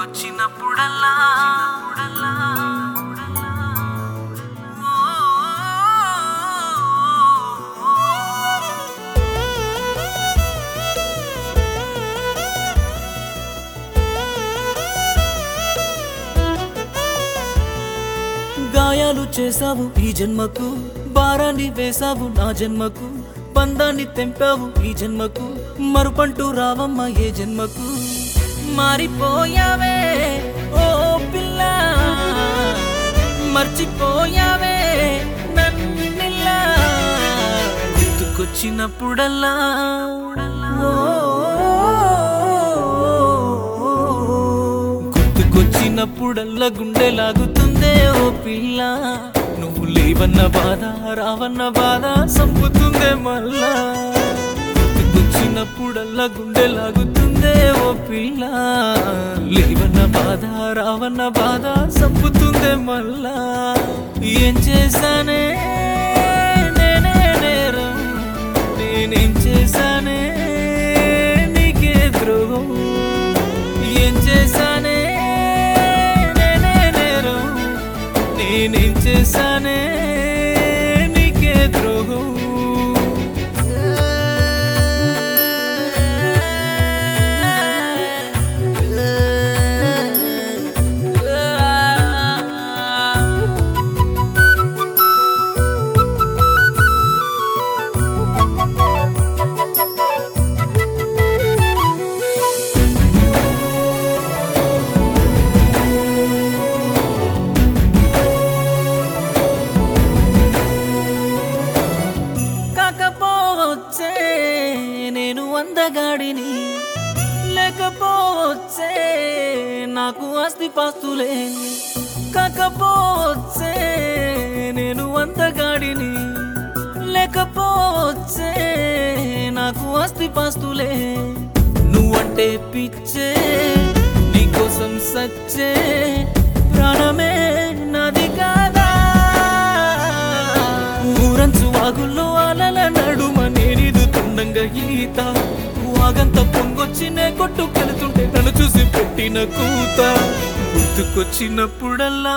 గుర్తుకొచ్చినప్పుడల్లా గాయాలు చేసావు ఈ జన్మకు భారాన్ని వేసావు నా జన్మకు బంధాన్ని తెంపావు ఈ జన్మకు మరుపంటూ రావమ్మ ఏ జన్మకు మారిపోయావే ఓ పిల్ల మర్చిపోయావే నన్నిల్లా గుర్తుకొచ్చినప్పుడల్లా గుర్తుకొచ్చినప్పుడల్లా గుండె లాగుతుందే ఓ పిల్ల నువ్వు లేవన్న బాధ రావన్న బాధ సంపుతుందే మళ్ళా గుర్తుకొచ్చినప్పుడల్లా గుండె లాగుతుందే ఓ పిల్ల లేవన్న బాధ రావన్న బాధ సంపుతుందే మళ్ళా ఏం చేశానే నేనే నేరం నేనేం చేశానే నీకే ద్రోహం ఏం చేశానే నేనే నేరం నేనేం చేశానే నీకే ద్రోహం కాకపోవచ్చే నేను అందగాడిని లేకపోవచ్చే నాకు ఆస్తి పాస్తులే కాకపోవచ్చే నేను అందగాడిని లేకపోవచ్చే నాకు ఆస్తి పాస్తులే నువ్వంటే పిచ్చే నీకోసం సచ్చే ప్రాణమే నాది కాదా ఊరంచు వాగుల్లో అలల నడుమ నేనిదు తుండంగా ఈత వాగంత పొంగొచ్చినే కొట్టుకెళ్తుంటే నన్ను చూసి పెట్టిన కూత గుర్తుకొచ్చినప్పుడల్లా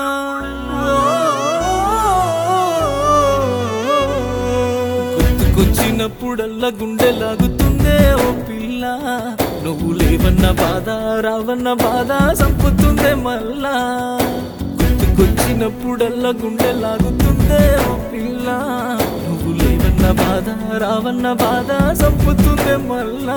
గుర్తుకొచ్చినప్పుడల్లా గుండె లాగుతుందే ఓ పిల్ల నువ్వు లేవన్న బాధ రావన్న బాధ సంపుతుందే మళ్ళా గుర్తుకొచ్చినప్పుడల్లా గుండె లాగుతుందే ఓ పిల్ల నువ్వు లేవన్న బాధ రావన్న బాధ సంపుతుందే మళ్ళా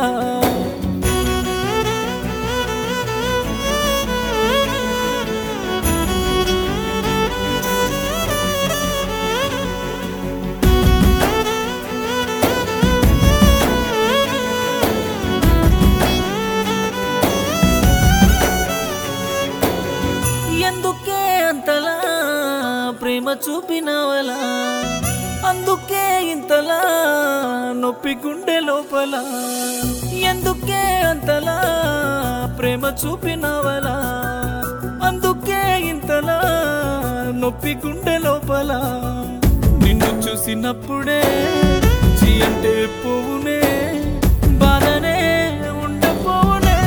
ఎందుకే అంతలా ప్రేమ చూపినవలా అందుకే ఇంతలా నొప్పి గుండె లోపల ఎందుకే అంతలా ప్రేమ చూపినవలా అందుకే ఇంతలా నొప్పి గుండె లోపల నిన్ను చూసినప్పుడే చీ అంటే పోవునే బాధనే ఉండపోనే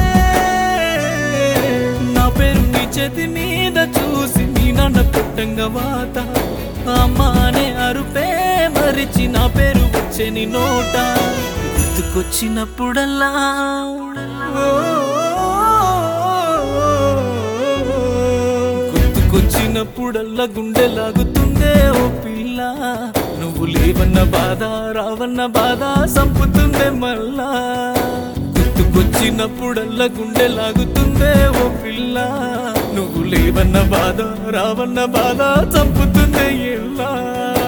నా పేరు నీ చేతి మీద చూసి నీ నాన్న పుట్టంగా వాత అమ్మ అనే అరుపే మరిచి నా పేరు వచ్చే నీ నోట గుర్తుకొచ్చినప్పుడల్లా గుర్తుకొచ్చినప్పుడల్లా గుండె లాగుతుందే ఓ పిల్ల నువ్వు లేవన్న బాధ రావన్న బాధ సంపుతుందే మళ్ళా గుర్తుకొచ్చినప్పుడల్లా గుండె లాగుతుందే ఓ పిల్ల నువ్వు లేవన్న బాధ రావన్న బాధ చంపుతుందే ఎల్లా